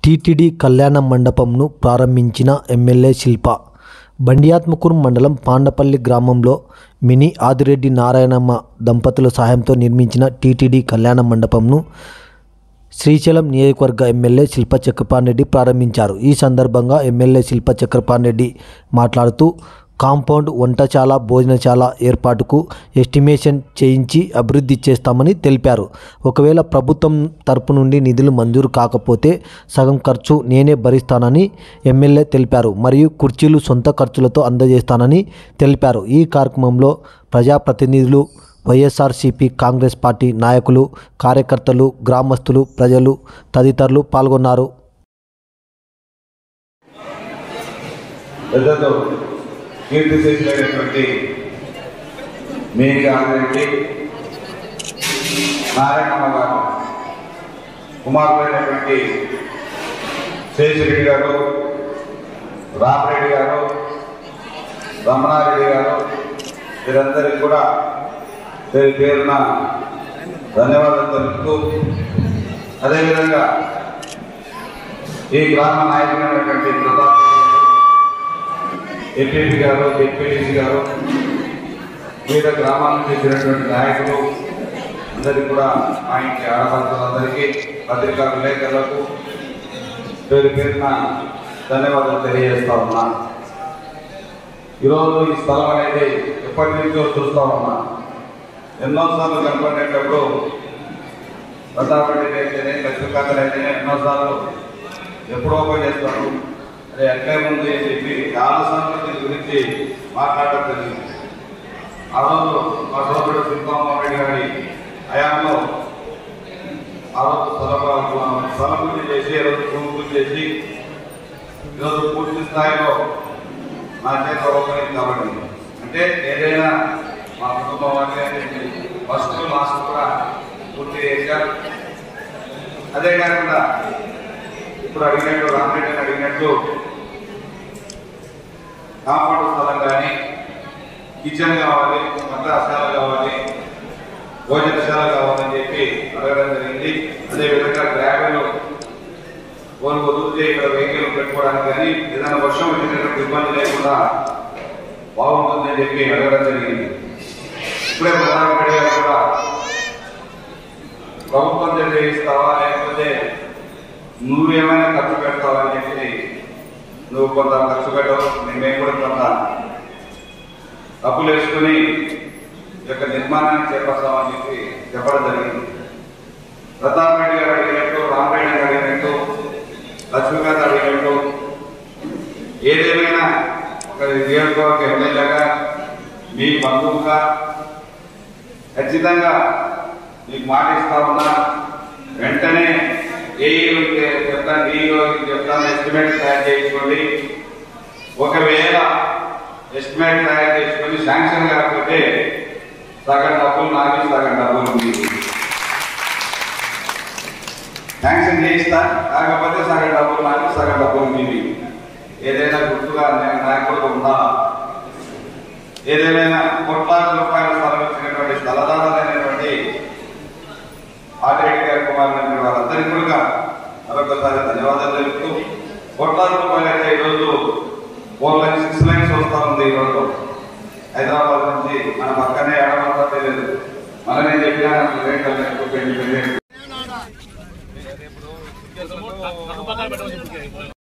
TTD కళ్యాణ మండపంను ప్రారంభించిన MLA శిల్ప బండియాత్మకూరు మండలం పాండపల్లి గ్రామంలో మినీ ఆదిరెడ్డి నారాయణమ్మ దంపతుల సహాయంతో నిర్మించిన టీటీడీ కళ్యాణ మండపంను శ్రీశైలం నియోజకవర్గ ఎమ్మెల్యే శిల్ప చక్రపాణిరెడ్డి ప్రారంభించారు ఈ సందర్భంగా ఎమ్మెల్యే శిల్ప చక్రపాణిరెడ్డి మాట్లాడుతూ కాంపౌండ్ వంటశాల భోజనశాల ఏర్పాటుకు ఎస్టిమేషన్ చేయించి అభివృద్ధి చేస్తామని తెలిపారు ఒకవేళ ప్రభుత్వం తరపు నుండి నిధులు మంజూరు కాకపోతే సగం ఖర్చు నేనే భరిస్తానని ఎమ్మెల్యే తెలిపారు మరియు కుర్చీలు సొంత ఖర్చులతో అందజేస్తానని తెలిపారు ఈ కార్యక్రమంలో ప్రజాప్రతినిధులు వైఎస్ఆర్సీపీ కాంగ్రెస్ పార్టీ నాయకులు కార్యకర్తలు గ్రామస్తులు ప్రజలు తదితరులు పాల్గొన్నారు పెద్దతో కీర్తిశేషులైనటువంటి మేఘ ఆదిరెడ్డి నారాయణమ్మ గారు కుమారుడైనటువంటి శేషరెడ్డి గారు రామరెడ్డి గారు రమణారెడ్డి గారు వీరందరికీ కూడా పేరు పేరున ధన్యవాదాలు తెలుపుతూ అదేవిధంగా ఈ గ్రామ నాయకులైనటువంటి ప్రతాప్ ఎంపీపీ గారు జెడ్పీటీసీ గారు వివిధ గ్రామాల నుంచి వచ్చినటువంటి నాయకులు అందరికీ కూడా మా ఇంటి ఆడపడుతులందరికీ పత్రికా విలేకరులకు పేరు పేరున ధన్యవాదాలు తెలియజేస్తా ఉన్నా ఈరోజు ఈ స్థలం అనేది ఎప్పటి నుంచో చూస్తా ఉన్నా ఎన్నోసార్లు కనపడేటప్పుడు ప్రతాప్ రెడ్డి అయితేనే లక్ష్మీకాంతలు అయితేనే ఎన్నోసార్లు ఎప్పుడో ఓపెన్ చేస్తారు అదే ఎట్లే ఉంది అని చెప్పి చాలాసార్లు దీని గురించి మాట్లాడటం జరిగింది ఆ రోజు మా సోదరుడు సింహామోహన్ రెడ్డి గారి హయాంలో ఆ రోజు స్థలం స్థలం పూజ చేసి ఈ రోజు భూమి పూజ చేసి ఈరోజు పూర్తి స్థాయిలో నా చేత ఓపెనింగ్ కాబట్టి అంటే ఏదైనా మా కుటుంబం వాళ్ళే ఫస్ట్ లాస్ట్ కూడా పూర్తి చేశారు అదే కాకుండా ఇప్పుడు అడిగినట్టు రామరెడ్డిని అడిగినట్టు కాంపౌండ్ స్థలం కానీ కిచెన్ కావాలి వంటశాల కావాలి భోజనశాల కావాలని చెప్పి అడగడం జరిగింది అదేవిధంగా గ్రావెల్ వాళ్ళు వదిలితే ఇక్కడ వెహికల్ పెట్టుకోవడానికి కానీ ఏదైనా వర్షం వచ్చినటువంటి ఇబ్బంది లేకుండా బాగుంటుందని చెప్పి అడగడం జరిగింది ఇప్పుడే ప్రధానమంత్రి గారు కూడా ప్రభుత్వం దగ్గర ఇస్తావా లేకపోతే నువ్వేమైనా ఖర్చు పెడతావా అని చెప్పి నువ్వు కొంత ఖర్చు పెట్టవు మేము కూడా కొంత డబ్బులు వేసుకుని ఈ యొక్క నిర్మాణాన్ని చేపడతామని చెప్పి చెప్పడం జరిగింది ప్రతాప్ రెడ్డి గారు అడిగినట్టు రామరెడ్డి గారు అడిగినట్టు లక్ష్మీకాంత్ అడిగినట్టు ఏదేమైనా ఒక నియోజకవర్గ ఎమ్మెల్యేగా మీ బంధువుగా ఖచ్చితంగా మీకు మాట ఇస్తా ఉన్నా వెంటనే ఏఈకి చెప్తాను డిఈఓకి చెప్తాను ఎస్టిమేట్ తయారు చేసుకోండి ఒకవేళ ఎస్టిమేట్ తయారు చేసుకొని శాంక్షన్ కాకపోతే సగం డబ్బులు నాకు సగం డబ్బులు మీకు శాంక్షన్ చేయిస్తా కాకపోతే సగం డబ్బులు నాకు సగం డబ్బులు మీవి ఏదైనా గుర్తుగా నేను నాయకుడు ఉందా ఏదైనా కోట్లాది రూపాయల స్థలం ఇచ్చినటువంటి స్థలదారులైనటువంటి ఆదిరెడ్డి గారి కుమారులైన వాళ్ళందరికీ కూడా మరొకసారి ధన్యవాదాలు తెలుపుతూ కోట్లాది రూపాయలు అయితే ఈరోజు ఫోర్ లైన్స్ సిక్స్ లైన్స్ వస్తా ఉంది ఈరోజు హైదరాబాద్ నుంచి మన పక్కనే ఎడమంతా తెలియదు మన నేను చెప్పినా రేట్లు ఎక్కువ పెళ్లి పెళ్లి